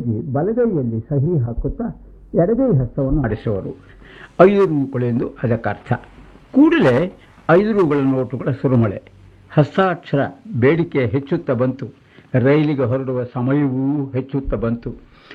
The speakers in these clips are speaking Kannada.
ಬಾಪೂಜಿ ಬಲಗೈಯಲ್ಲಿ ಸಹಿ ಹಾಕುತ್ತಾ ಎಡಗೈ ಹಸ್ತವನ್ನು ಆಡಿಸುವರು ಐದು ರೂಗಳೆಂದು ಅದಕ್ಕರ್ಥ ಕೂಡಲೇ ಐದು ರೂಗಳ ನೋಟುಗಳ ಸುರುಮಳೆ ಹಸ್ತಾಕ್ಷರ ಬೇಡಿಕೆ ಹೆಚ್ಚುತ್ತಾ ಬಂತು ರೈಲಿಗೆ ಹೊರಡುವ ಸಮಯವೂ ಹೆಚ್ಚುತ್ತಾ ಬಂತು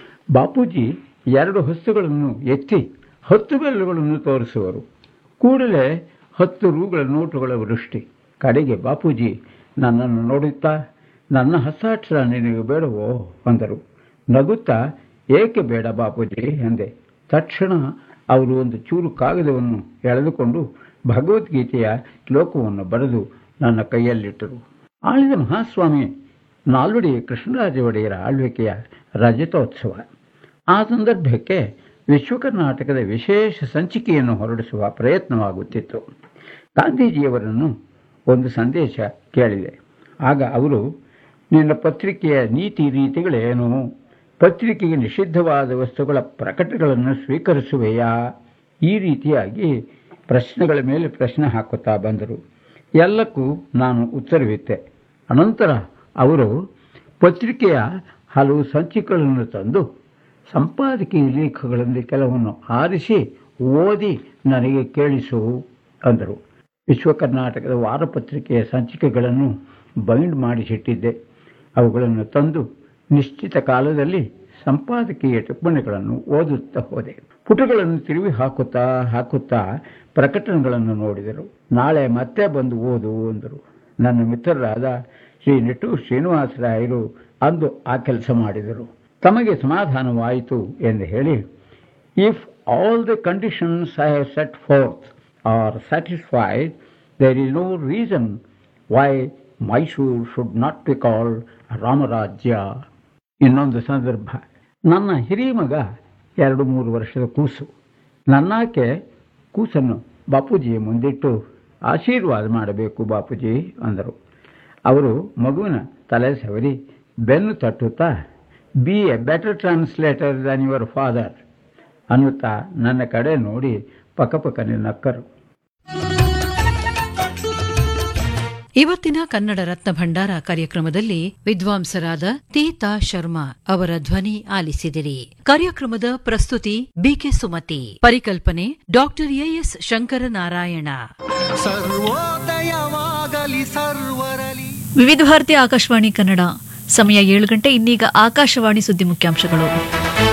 ಬಾಪೂಜಿ ಎರಡು ಹಸ್ತುಗಳನ್ನು ಎತ್ತಿ ಹತ್ತು ಬೆರಳುಗಳನ್ನು ತೋರಿಸುವರು ಕೂಡಲೇ ಹತ್ತು ರೂಗಳ ನೋಟುಗಳ ವೃಷ್ಟಿ ಕಡೆಗೆ ಬಾಪೂಜಿ ನನ್ನನ್ನು ನೋಡುತ್ತಾ ನನ್ನ ಹಸ್ತಾಕ್ಷರ ನಿನಗೆ ಬೇಡವೋ ಅಂದರು ನಗುತ್ತಾ ಏಕೆ ಬೇಡ ಬಾಪೂಜಿ ಎಂದೆ ತಕ್ಷಣ ಅವರು ಒಂದು ಚೂರು ಕಾಗದವನ್ನು ಎಳೆದುಕೊಂಡು ಭಗವದ್ಗೀತೆಯ ಶ್ಲೋಕವನ್ನು ಬರೆದು ನನ್ನ ಕೈಯಲ್ಲಿಟ್ಟರು ಆಳಿದ ಮಹಾಸ್ವಾಮಿ ನಾಲ್ವಡಿ ಕೃಷ್ಣರಾಜ ಒಡೆಯರ ಆಳ್ವಿಕೆಯ ರಜತೋತ್ಸವ ಆ ಸಂದರ್ಭಕ್ಕೆ ವಿಶ್ವ ಕರ್ನಾಟಕದ ವಿಶೇಷ ಸಂಚಿಕೆಯನ್ನು ಹೊರಡಿಸುವ ಪ್ರಯತ್ನವಾಗುತ್ತಿತ್ತು ಗಾಂಧೀಜಿಯವರನ್ನು ಒಂದು ಸಂದೇಶ ಕೇಳಿದೆ ಆಗ ಅವರು ನಿನ್ನ ಪತ್ರಿಕೆಯ ನೀತಿ ರೀತಿಗಳೇನು ಪತ್ರಿಕೆಗೆ ನಿಷಿದ್ಧವಾದ ವಸ್ತುಗಳ ಪ್ರಕಟಗಳನ್ನು ಸ್ವೀಕರಿಸುವೆಯಾ ಈ ರೀತಿಯಾಗಿ ಪ್ರಶ್ನೆಗಳ ಮೇಲೆ ಪ್ರಶ್ನೆ ಹಾಕುತ್ತಾ ಬಂದರು ಎಲ್ಲಕ್ಕೂ ನಾನು ಉತ್ತರವಿತ್ತೆ ಅನಂತರ ಅವರು ಪತ್ರಿಕೆಯ ಹಲವು ಸಂಚಿಕೆಗಳನ್ನು ತಂದು ಸಂಪಾದಕೀಯ ಲೇಖಗಳಲ್ಲಿ ಕೆಲವನ್ನು ಆರಿಸಿ ಓದಿ ನನಗೆ ಕೇಳಿಸು ಅಂದರು ವಿಶ್ವ ಕರ್ನಾಟಕದ ವಾರಪತ್ರಿಕೆಯ ಸಂಚಿಕೆಗಳನ್ನು ಬೈಂಡ್ ಮಾಡಿಸಿಟ್ಟಿದ್ದೆ ಅವುಗಳನ್ನು ತಂದು ನಿಶ್ಚಿತ ಕಾಲದಲ್ಲಿ ಸಂಪಾದಕೀಯ ಟಿಪ್ಪಣಿಗಳನ್ನು ಓದುತ್ತಾ ಹೋದೆ ಪುಟಗಳನ್ನು ತಿರುವಿ ಹಾಕುತ್ತಾ ಹಾಕುತ್ತಾ ಪ್ರಕಟಣೆಗಳನ್ನು ನೋಡಿದರು ನಾಳೆ ಮತ್ತೆ ಬಂದು ಓದು ಅಂದರು ನನ್ನ ಮಿತ್ರರಾದ ಶ್ರೀ ನಿಟ್ಟೂರು ಶ್ರೀನಿವಾಸರಾಯರು ಅಂದು ಆ ಕೆಲಸ ಮಾಡಿದರು ತಮಗೆ ಸಮಾಧಾನವಾಯಿತು ಎಂದು ಹೇಳಿ if all the conditions I have set forth are satisfied there is no reason why Mysuru should not be called Ramarajya ಇನ್ನೊಂದು ಸಂದರ್ಭ ನನ್ನ ಹಿರಿಯ ಮಗ ಎರಡು ಮೂರು ವರ್ಷದ ಕೂಸು ನನ್ನಾಕೆ ಕೂಸನ್ನು ಬಾಪೂಜಿಯ ಮುಂದಿಟ್ಟು ಆಶೀರ್ವಾದ ಮಾಡಬೇಕು ಬಾಪೂಜಿ ಅಂದರು ಅವರು ಮಗುವಿನ ತಲೆ ಸವರಿ ಬೆನ್ನು ತಟ್ಟುತ್ತಾ be a better translator than your father ಅನ್ನುತ್ತಾ ನನ್ನ ಕಡೆ ನೋಡಿ ಪಕ್ಕಪಕ್ಕನೆ ನಕ್ಕರು ಇವತ್ತಿನ ಕನ್ನಡ ರತ್ನ ಭಂಡಾರ ಕಾರ್ಯಕ್ರಮದಲ್ಲಿ ವಿದ್ವಾಂಸರಾದ ತೀತಾ ಶರ್ಮಾ ಅವರ ಧ್ವನಿ ಆಲಿಸಿದಿರಿ ಕಾರ್ಯಕ್ರಮದ ಪ್ರಸ್ತುತಿ ಬಿಕೆ ಸುಮತಿ ಪರಿಕಲ್ಪನೆ ಡಾಕ್ಟರ್ ಎಎಸ್ ಶಂಕರನಾರಾಯಣ ಸರ್ವೋದಯವಾಗಲಿ ಸರ್ವರಲಿ ವಿವಿಧ ಭಾರತಿ ಆಕಾಶವಾಣಿ ಕನ್ನಡ ಸಮಯ ಏಳು ಗಂಟೆ ಇನ್ನೀಗ ಆಕಾಶವಾಣಿ ಸುದ್ದಿ ಮುಖ್ಯಾಂಶಗಳು